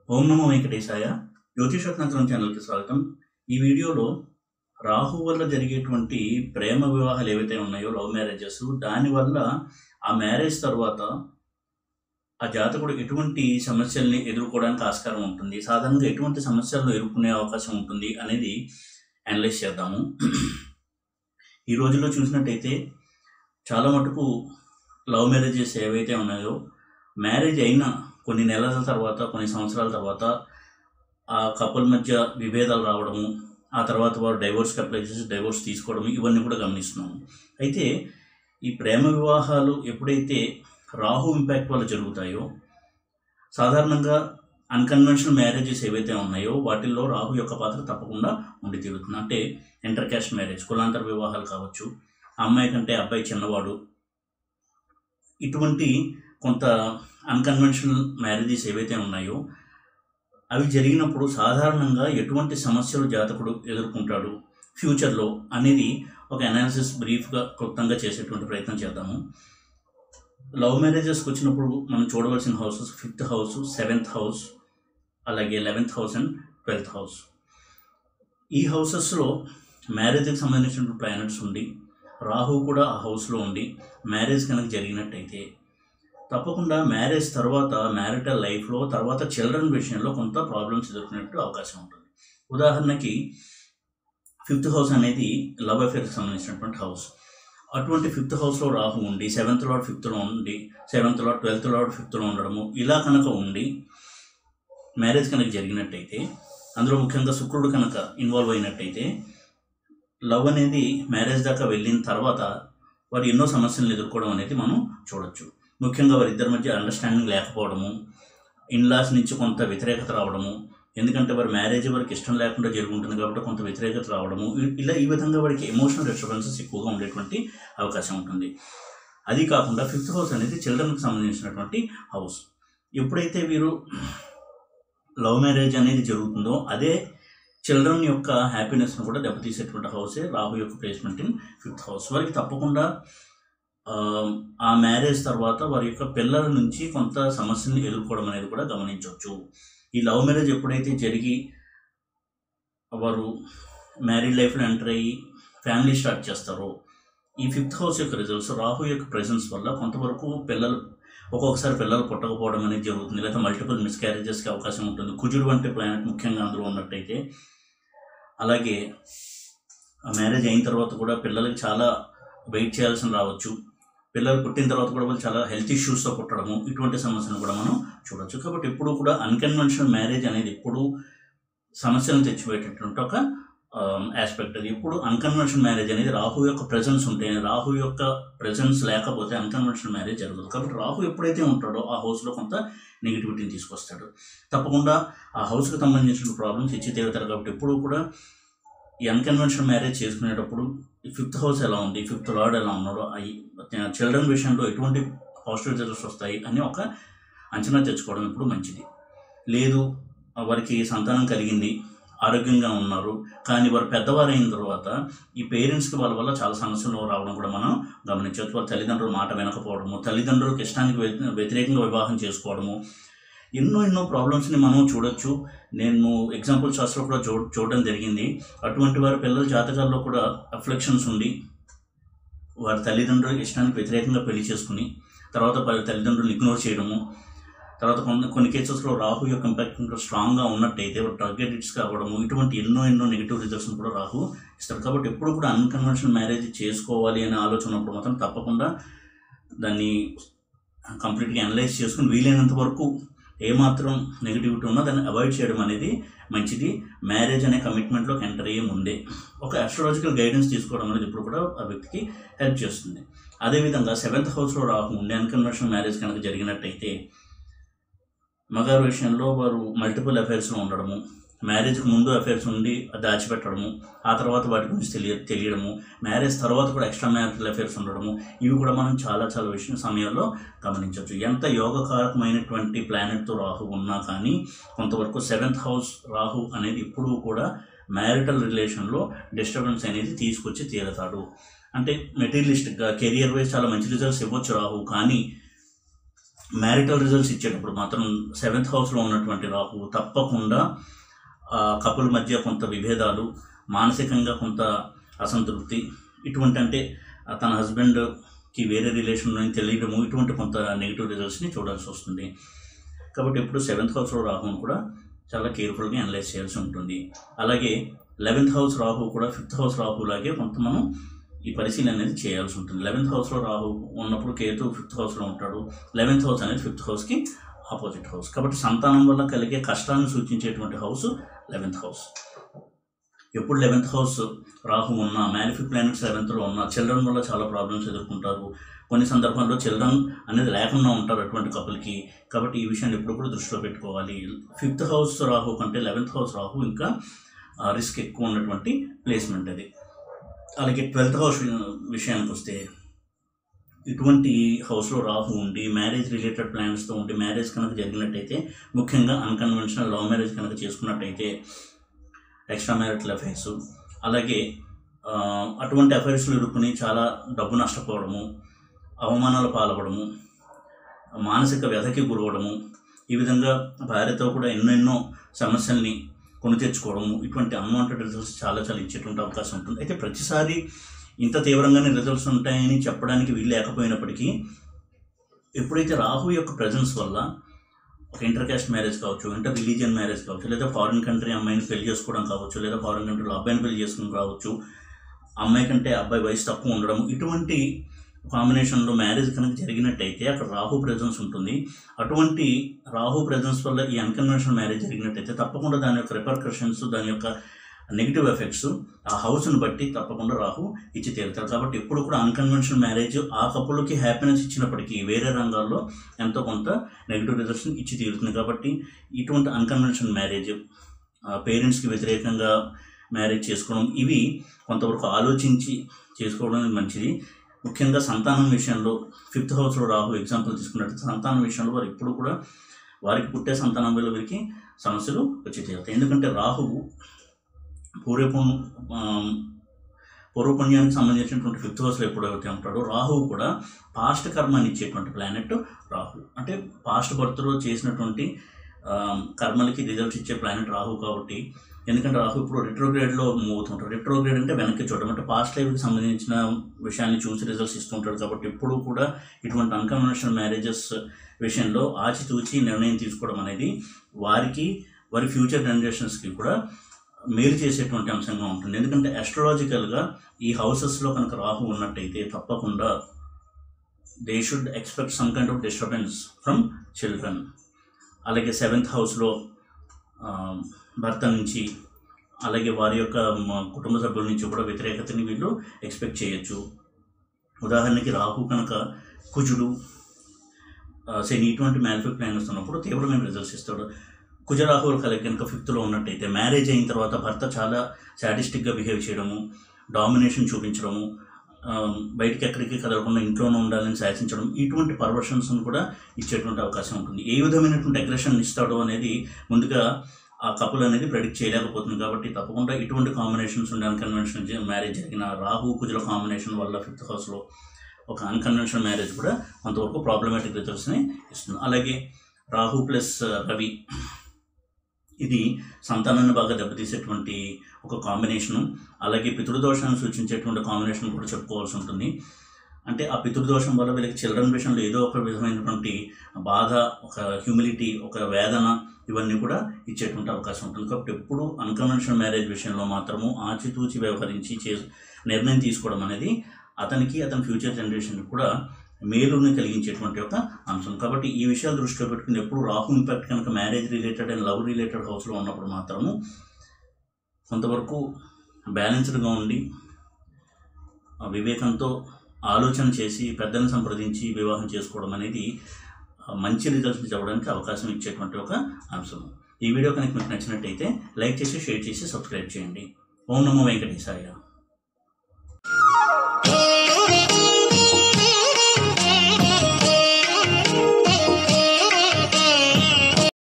ఓం నమో వెంకటేశాయ జ్యోతిషత్నంతరం ఛానల్కి స్వాగతం ఈ వీడియోలో రాహు వల్ల జరిగేటువంటి ప్రేమ వివాహాలు ఏవైతే ఉన్నాయో లవ్ మ్యారేజెస్ దానివల్ల ఆ మ్యారేజ్ తర్వాత ఆ జాతకుడు ఎటువంటి సమస్యల్ని ఎదుర్కోవడానికి ఆస్కారం ఉంటుంది సాధారణంగా ఎటువంటి సమస్యలను ఎదుర్కొనే అవకాశం ఉంటుంది అనేది అనలైజ్ చేద్దాము ఈ రోజుల్లో చూసినట్టయితే చాలా మటుకు లవ్ మ్యారేజెస్ ఏవైతే ఉన్నాయో మ్యారేజ్ అయిన కొన్ని నెలల తర్వాత కొన్ని సంవత్సరాల తర్వాత ఆ కపుల్ మధ్య విభేదాలు రావడము ఆ తర్వాత వారు డైవోర్స్కి అప్లై చేసి డైవోర్స్ తీసుకోవడం ఇవన్నీ కూడా గమనిస్తున్నాము అయితే ఈ ప్రేమ వివాహాలు ఎప్పుడైతే రాహు ఇంపాక్ట్ వల్ల జరుగుతాయో సాధారణంగా అన్కన్వెన్షనల్ మ్యారేజెస్ ఏవైతే ఉన్నాయో వాటిల్లో రాహు యొక్క పాత్ర తప్పకుండా ఉండి తీరుతుంది అంటే ఇంటర్ క్యాస్ట్ మ్యారేజ్ కులాంతర వివాహాలు కావచ్చు ఆ అమ్మాయి కంటే అబ్బాయి చిన్నవాడు ఇటువంటి కొంత అన్కన్వెన్షనల్ మ్యారేజెస్ ఏవైతే ఉన్నాయో అవి జరిగినప్పుడు సాధారణంగా ఎటువంటి సమస్యలు జాతకుడు ఎదుర్కొంటాడు ఫ్యూచర్లో అనేది ఒక అనాలిసిస్ బ్రీఫ్గా క్లుప్తంగా చేసేటువంటి ప్రయత్నం చేద్దాము లవ్ మ్యారేజెస్కి వచ్చినప్పుడు మనం చూడవలసిన houses fifth house seventh house అలాగే eleventh house and twelfth house ఈ హౌసెస్లో మ్యారేజ్కి సంబంధించిన ప్లానెట్స్ ఉండి రాహు కూడా ఆ హౌస్లో ఉండి మ్యారేజ్ కనుక జరిగినట్టయితే తప్పకుండా మ్యారేజ్ తర్వాత మ్యారిటల్ లైఫ్లో తర్వాత చిల్డ్రన్ విషయంలో కొంత ప్రాబ్లమ్స్ ఎదుర్కొనేట్టు అవకాశం ఉంటుంది ఉదాహరణకి ఫిఫ్త్ హౌస్ అనేది లవ్ అఫేర్కి సంబంధించినటువంటి హౌస్ అటువంటి ఫిఫ్త్ హౌస్లో రాహు ఉండి సెవెంత్ లాడ్ ఫిఫ్త్లో ఉండి సెవెంత్ లాడ్ ట్వెల్త్ లాడ్ ఫిఫ్త్లో ఉండడము ఇలా కనుక ఉండి మ్యారేజ్ కనుక జరిగినట్టయితే అందులో ముఖ్యంగా శుక్రుడు కనుక ఇన్వాల్వ్ అయినట్టయితే లవ్ అనేది మ్యారేజ్ దాకా వెళ్ళిన తర్వాత వారు ఎన్నో సమస్యలను ఎదుర్కోవడం అనేది మనం చూడొచ్చు ముఖ్యంగా వారిద్దరి మధ్య అండర్స్టాండింగ్ లేకపోవడము ఇన్లాస్ నుంచి కొంత వ్యతిరేకత రావడము ఎందుకంటే వారి మ్యారేజ్ వారికి ఇష్టం లేకుండా జరుగుతుంది కాబట్టి కొంత వ్యతిరేకత రావడము ఇ- ఇలా ఈ విధంగా వారికి ఎమోషనల్ డిస్టర్బెన్సెస్ ఎక్కువగా ఉండేటువంటి అవకాశం ఉంటుంది అది కాకుండా ఫిఫ్త్ హౌస్ అనేది చిల్డ్రన్కి సంబంధించినటువంటి హౌస్ ఎప్పుడైతే వీరు లవ్ మ్యారేజ్ అనేది జరుగుతుందో అదే చిల్డ్రన్ యొక్క హ్యాపీనెస్ను కూడా దెబ్బతీసేటువంటి హౌసే రాహు యొక్క ప్లేస్మెంట్ ఇన్ ఫిఫ్త్ హౌస్ వారికి తప్పకుండా ఆ, ఆ మ్యారేజ్ తర్వాత వారి యొక్క పిల్లల నుంచి కొంత సమస్యని ఎదుర్కోవడం అనేది కూడా గమనించవచ్చు ఈ లవ్ మ్యారేజ్ ఎప్పుడైతే జరిగి వారు మ్యారీడ్ లైఫ్లో ఎంటర్ అయ్యి ఫ్యామిలీ స్టార్ట్ చేస్తారో ఈ ఫిఫ్త్ హౌస్ యొక్క రిజల్ట్స్ రాహు యొక్క ప్రెజెన్స్ వల్ల కొంతవరకు పిల్లలు ఒక్కొక్కసారి పిల్లలు పుట్టకపోవడం అనేది జరుగుతుంది లేదా మల్టిపుల్ మిస్క్యారేజెస్కి అవకాశం ఉంటుంది కుజుడు వంటి ప్లానెట్ ముఖ్యంగా అందులో ఉన్నట్టయితే అలాగే ఆ మ్యారేజ్ అయిన తర్వాత కూడా పిల్లలకి చాలా వెయిట్ చేయాల్సిన రావచ్చు పిల్లలు పుట్టిన తర్వాత కూడా వాళ్ళు చాలా హెల్త్ ఇష్యూస్తో పుట్టడము ఇటువంటి సమస్యను కూడా మనం చూడొచ్చు కాబట్టి ఎప్పుడు కూడా అన్కన్వెన్షనల్ మ్యారేజ్ అనేది ఎప్పుడు సమస్యలను తెచ్చిపెట్టేటువంటి ఒక ఆస్పెక్ట్ అది ఇప్పుడు అన్కన్వెన్షనల్ మ్యారేజ్ అనేది రాహు యొక్క ప్రెజెన్స్ ఉంటే రాహు యొక్క ప్రెజెన్స్ లేకపోతే అన్కన్వెన్షనల్ మ్యారేజ్ జరగదు కాబట్టి రాహు ఎప్పుడైతే ఉంటాడో ఆ హౌస్లో కొంత నెగిటివిటీని తీసుకొస్తాడు తప్పకుండా ఆ హౌస్కి సంబంధించిన ప్రాబ్లమ్స్ ఇచ్చి తీరుతారు కాబట్టి ఎప్పుడు కూడా ఈ అన్కన్వెన్షనల్ మ్యారేజ్ చేసుకునేటప్పుడు ఈ ఫిఫ్త్ హౌస్ ఎలా ఉంది ఫిఫ్త్ లార్డ్ ఎలా ఉన్నాడో అవి చిల్డ్రన్ విషయంలో ఎటువంటి పాజిటివ్ రిజల్ట్స్ వస్తాయి అని ఒక అంచనా తెచ్చుకోవడం ఇప్పుడు మంచిది లేదు ఆ వారికి సంతానం కలిగింది ఆరోగ్యంగా ఉన్నారు కానీ వారు పెద్దవారు అయిన తర్వాత ఈ పేరెంట్స్కి వాళ్ళ వల్ల చాలా సమస్యలు రావడం కూడా మనం గమనించవచ్చు వాళ్ళ తల్లిదండ్రుల మాట వినకపోవడము తల్లిదండ్రులకు ఇష్టానికి వ్య- వ్యతిరేకంగా వివాహం చేసుకోవడము ఎన్నో ఎన్నో ప్రాబ్లమ్స్ని మనం చూడొచ్చు నేను ఎగ్జాంపుల్ చార్ట్స్లో కూడా చూ చూడడం జరిగింది అటువంటి వారి పిల్లల జాతకాల్లో కూడా అఫ్లెక్షన్స్ ఉండి వారి తల్లిదండ్రుల ఇష్టానికి వ్యతిరేకంగా పెళ్లి చేసుకుని తర్వాత వారి తల్లిదండ్రులను ఇగ్నోర్ చేయడము తర్వాత కొన్ని కొన్ని కేసెస్లో రాహు యొక్క ఇంపాక్ట్ ఇంకా స్ట్రాంగ్గా ఉన్నట్టయితే డ్రగ్ అడిక్ట్స్ కావడము ఇటువంటి ఎన్నో ఎన్నో నెగిటివ్ రిజల్ట్స్ కూడా రాహు ఇస్తారు కాబట్టి ఎప్పుడు కూడా అన్కన్వెన్షనల్ మ్యారేజ్ చేసుకోవాలి అనే ఆలోచన ఉన్నప్పుడు మాత్రం తప్పకుండా దాన్ని కంప్లీట్గా అనలైజ్ చేసుకుని వీలైనంత వరకు ఏమాత్రం నెగిటివిటీ ఉన్నా దాన్ని అవాయిడ్ చేయడం అనేది మంచిది మ్యారేజ్ అనే కమిట్మెంట్లోకి ఎంటర్ అయ్యే ముందే ఒక అస్ట్రాలజికల్ గైడెన్స్ తీసుకోవడం అనేది ఇప్పుడు కూడా ఆ వ్యక్తికి హెల్ప్ చేస్తుంది అదేవిధంగా సెవెంత్ హౌస్లో రాహు ఉండే అన్కన్వెన్షనల్ మ్యారేజ్ కనుక జరిగినట్టయితే మగారు విషయంలో వారు మల్టిపుల్ అఫైర్స్లో ఉండడము మ్యారేజ్కి ముందు అఫైర్స్ ఉండి దాచిపెట్టడము ఆ తర్వాత వాటి గురించి తెలియ తెలియడము మ్యారేజ్ తర్వాత కూడా ఎక్స్ట్రా మ్యారిటల్ అఫైర్స్ ఉండడము ఇవి కూడా మనం చాలా చాలా విషయం సమయంలో గమనించవచ్చు ఎంత యోగకారకమైనటువంటి ప్లానెట్తో రాహు ఉన్నా కానీ కొంతవరకు సెవెంత్ హౌస్ రాహు అనేది ఇప్పుడు కూడా మ్యారిటల్ రిలేషన్లో డిస్టర్బెన్స్ అనేది తీసుకొచ్చి తీరతాడు అంటే మెటీరియలిస్టిక్గా కెరియర్ వైజ్ చాలా మంచి రిజల్ట్స్ ఇవ్వచ్చు రాహు కానీ మ్యారిటల్ రిజల్ట్స్ ఇచ్చేటప్పుడు మాత్రం సెవెంత్ హౌస్లో ఉన్నటువంటి రాహు తప్పకుండా కపుల్ మధ్య కొంత విభేదాలు మానసికంగా కొంత అసంతృప్తి ఇటువంటి అంటే ఆ, తన హస్బెండ్కి వేరే రిలేషన్ అని తెలియడము ఇటువంటి కొంత నెగిటివ్ రిజల్ట్స్ని చూడాల్సి వస్తుంది కాబట్టి ఎప్పుడు సెవెంత్ హౌస్లో రాహుని కూడా చాలా కేర్ఫుల్గా అనలైజ్ చేయాల్సి ఉంటుంది అలాగే లెవెన్త్ హౌస్ రాహు కూడా ఫిఫ్త్ హౌస్ రాహు లాగే కొంత మనం ఈ పరిశీలన అనేది చేయాల్సి ఉంటుంది లెవెన్త్ హౌస్లో రాహు ఉన్నప్పుడు కేతు ఫిఫ్త్ హౌస్లో ఉంటాడు లెవెన్త్ హౌస్ అనేది ఫిఫ్త్ హౌస్కి ఆపోజిట్ హౌస్ కాబట్టి సంతానం వల్ల కలిగే కష్టాలను సూచించేటువంటి హౌస్ లెవెన్త్ హౌస్ ఎప్పుడు లెవెన్త్ హౌస్ రాహు ఉన్న మ్యాలిఫిక్ ప్లానెట్స్ లెవెన్త్లో ఉన్న చిల్డ్రన్ వల్ల చాలా ప్రాబ్లమ్స్ ఎదుర్కొంటారు కొన్ని సందర్భాల్లో చిల్డ్రన్ అనేది లేకుండా ఉంటారు అటువంటి కపుల్కి కాబట్టి ఈ విషయాన్ని ఎప్పుడు కూడా దృష్టిలో పెట్టుకోవాలి ఫిఫ్త్ హౌస్ రాహు కంటే లెవెన్త్ హౌస్ రాహు ఇంకా రిస్క్ ఎక్కువ ఉన్నటువంటి ప్లేస్మెంట్ అది అలాగే ట్వెల్త్ హౌస్ విషయానికి వస్తే ఇటువంటి హౌస్లో రాహు ఉండి మ్యారేజ్ రిలేటెడ్ ప్లాన్స్తో ఉండి మ్యారేజ్ కనుక జరిగినట్టయితే ముఖ్యంగా అన్కన్వెన్షనల్ లవ్ మ్యారేజ్ కనుక చేసుకున్నట్టయితే ఎక్స్ట్రా మ్యారిటల్ అఫైర్స్ అలాగే ఆ, అటువంటి అఫైర్స్లో ఇరుక్కుని చాలా డబ్బు నష్టపోవడము అవమానాలు పాల్పడము మానసిక వ్యధకి గురవడము ఈ విధంగా భార్యతో కూడా ఎన్నెన్నో సమస్యల్ని కొని తెచ్చుకోవడము ఇటువంటి అన్వాంటెడ్ రిజల్ట్స్ చాలా చాలా ఇచ్చేటువంటి అవకాశం ఉంటుంది అయితే ప్రతిసారి ఇంత తీవ్రంగానే రిజల్ట్స్ ఉంటాయని చెప్పడానికి వీలు లేకపోయినప్పటికీ ఎప్పుడైతే రాహు యొక్క ప్రజెన్స్ వల్ల ఒక ఇంటర్ క్యాస్ట్ మ్యారేజ్ కావచ్చు ఇంటర్ రిలీజియన్ మ్యారేజ్ కావచ్చు లేదా ఫారిన్ కంట్రీ అమ్మాయిని పెళ్లి చేసుకోవడం కావచ్చు లేదా ఫారిన్ కంట్రీలో అబ్బాయిని పెళ్లి చేసుకోవడం కావచ్చు అమ్మాయి కంటే అబ్బాయి వయసు తక్కువ ఉండడం ఇటువంటి కాంబినేషన్లో మ్యారేజ్ కనుక జరిగినట్టయితే అక్కడ రాహు ప్రెజెన్స్ ఉంటుంది అటువంటి రాహు ప్రెజెన్స్ వల్ల ఈ అన్కన్వెన్షనల్ మ్యారేజ్ జరిగినట్టయితే తప్పకుండా దాని యొక్క రిపర్కషన్స్ దాని యొక్క నెగిటివ్ ఎఫెక్ట్స్ ఆ హౌస్ని బట్టి తప్పకుండా రాహు ఇచ్చి తీరుతారు కాబట్టి ఎప్పుడు కూడా అన్కన్వెన్షనల్ మ్యారేజ్ ఆ కపుల్కి హ్యాపీనెస్ ఇచ్చినప్పటికీ వేరే రంగాల్లో ఎంతో కొంత నెగిటివ్ రిజల్ట్స్ని ఇచ్చి తీరుతుంది కాబట్టి ఇటువంటి అన్కన్వెన్షనల్ మ్యారేజ్ పేరెంట్స్కి వ్యతిరేకంగా మ్యారేజ్ చేసుకోవడం ఇవి కొంతవరకు ఆలోచించి చేసుకోవడం అనేది మంచిది ముఖ్యంగా సంతానం విషయంలో ఫిఫ్త్ హౌస్లో రాహు ఎగ్జాంపుల్ తీసుకున్నట్టు సంతానం విషయంలో వారు ఎప్పుడు కూడా వారికి పుట్టే సంతానం వల్ల వీరికి సమస్యలు వచ్చి తీరుతాయి ఎందుకంటే రాహువు పూర్వపు పూర్వపుణ్యానికి సంబంధించినటువంటి ఫిఫ్త్ హౌస్లో ఎప్పుడైతే ఉంటాడో రాహువు కూడా పాస్ట్ కర్మని ఇచ్చేటువంటి ప్లానెట్ రాహు అంటే పాస్ట్ బర్త్లో చేసినటువంటి ఆ, కర్మలకి రిజల్ట్స్ ఇచ్చే ప్లానెట్ రాహు కాబట్టి ఎందుకంటే రాహు ఇప్పుడు రిట్రోగ్రేడ్లో మూవ్ అవుతుంటాడు రిట్రోగ్రేడ్ అంటే వెనక్కి చూడడం అంటే పాస్ట్ లైఫ్కి సంబంధించిన విషయాన్ని చూసి రిజల్ట్స్ ఇస్తుంటాడు కాబట్టి ఎప్పుడు కూడా ఇటువంటి అన్కన్వెన్షనల్ మ్యారేజెస్ విషయంలో ఆచితూచి నిర్ణయం తీసుకోవడం అనేది వారికి వారి ఫ్యూచర్ జనరేషన్స్కి కూడా మేలు చేసేటువంటి అంశంగా ఉంటుంది ఎందుకంటే అస్ట్రాలజికల్గా ఈ హౌసెస్లో కనుక రాహు ఉన్నట్టయితే తప్పకుండా they should expect some kind of disturbance from children అలాగే సెవెంత్ హౌస్లో భర్త నుంచి అలాగే వారి యొక్క మ, కుటుంబ సభ్యుల నుంచి కూడా వ్యతిరేకతని వీళ్ళు ఎక్స్పెక్ట్ చేయొచ్చు ఉదాహరణకి రాహు కనుక కుజుడు ఆ, శని ఇటువంటి మ్యాలిఫిక్ ప్లానెట్స్ ఉన్నప్పుడు తీవ్రమైన రిజల్ట్స్ ఇస్తాడు కుజరాహువుల కలిగి కనుక ఫిఫ్త్లో ఉన్నట్టయితే మ్యారేజ్ అయిన తర్వాత భర్త చాలా సాటిస్టిక్గా బిహేవ్ చేయడము డామినేషన్ చూపించడము ఆ, బయటికి ఎక్కడికి కదలకుండా ఇంట్లోనే ఉండాలని శాసించడం ఇటువంటి పర్వర్షన్స్ను కూడా ఇచ్చేటువంటి అవకాశం ఉంటుంది ఏ విధమైనటువంటి అగ్రెషన్ ఇస్తాడో అనేది ముందుగా ఆ కపుల్ అనేది ప్రెడిక్ట్ చేయలేకపోతుంది కాబట్టి తప్పకుండా ఇటువంటి కాంబినేషన్స్ ఉండే అన్కన్వెన్షన్ మ్యారేజ్ జరిగిన రాహు కుజుల కాంబినేషన్ వల్ల ఫిఫ్త్ హౌస్లో ఒక అన్కన్వెన్షనల్ మ్యారేజ్ కూడా కొంతవరకు ప్రాబ్లమాటిక్ రిజల్ట్స్ని ఇస్తుంది అలాగే రాహు ప్లస్ రవి ఇది సంతానాన్ని బాగా దెబ్బతీసేటువంటి ఒక కాంబినేషను అలాగే పితృదోషాన్ని సూచించేటువంటి కాంబినేషన్ కూడా చెప్పుకోవాల్సి ఉంటుంది అంటే ఆ పితృదోషం వల్ల వీళ్ళకి చిల్డ్రన్ విషయంలో ఏదో ఒక విధమైనటువంటి బాధ ఒక హ్యూమిలిటీ ఒక వేదన ఇవన్నీ కూడా ఇచ్చేటువంటి అవకాశం ఉంటుంది కాబట్టి ఎప్పుడు అన్కన్వెన్షనల్ మ్యారేజ్ విషయంలో మాత్రము ఆచితూచి వ్యవహరించి చే నిర్ణయం తీసుకోవడం అనేది అతనికి అతని ఫ్యూచర్ జనరేషన్కి కూడా మేలుని కలిగించేటువంటి ఒక అంశం కాబట్టి ఈ విషయాలు దృష్టిలో పెట్టుకుని ఎప్పుడు రాహు ఇంపాక్ట్ కనుక marriage related and love related హౌస్లో ఉన్నప్పుడు మాత్రము కొంతవరకు బ్యాలెన్స్డ్గా ఉండి ఆ వివేకంతో ఆలోచన చేసి పెద్దలను సంప్రదించి వివాహం చేసుకోవడం అనేది ఆ, మంచి రిజల్ట్స్ చెప్పడానికి అవకాశం ఇచ్చేటువంటి ఒక అంశం ఈ వీడియో కనుక మీకు నచ్చినట్టయితే లైక్ చేసి షేర్ చేసి సబ్స్క్రైబ్ చేయండి ఓం నమో వెంకటేశాయ Hey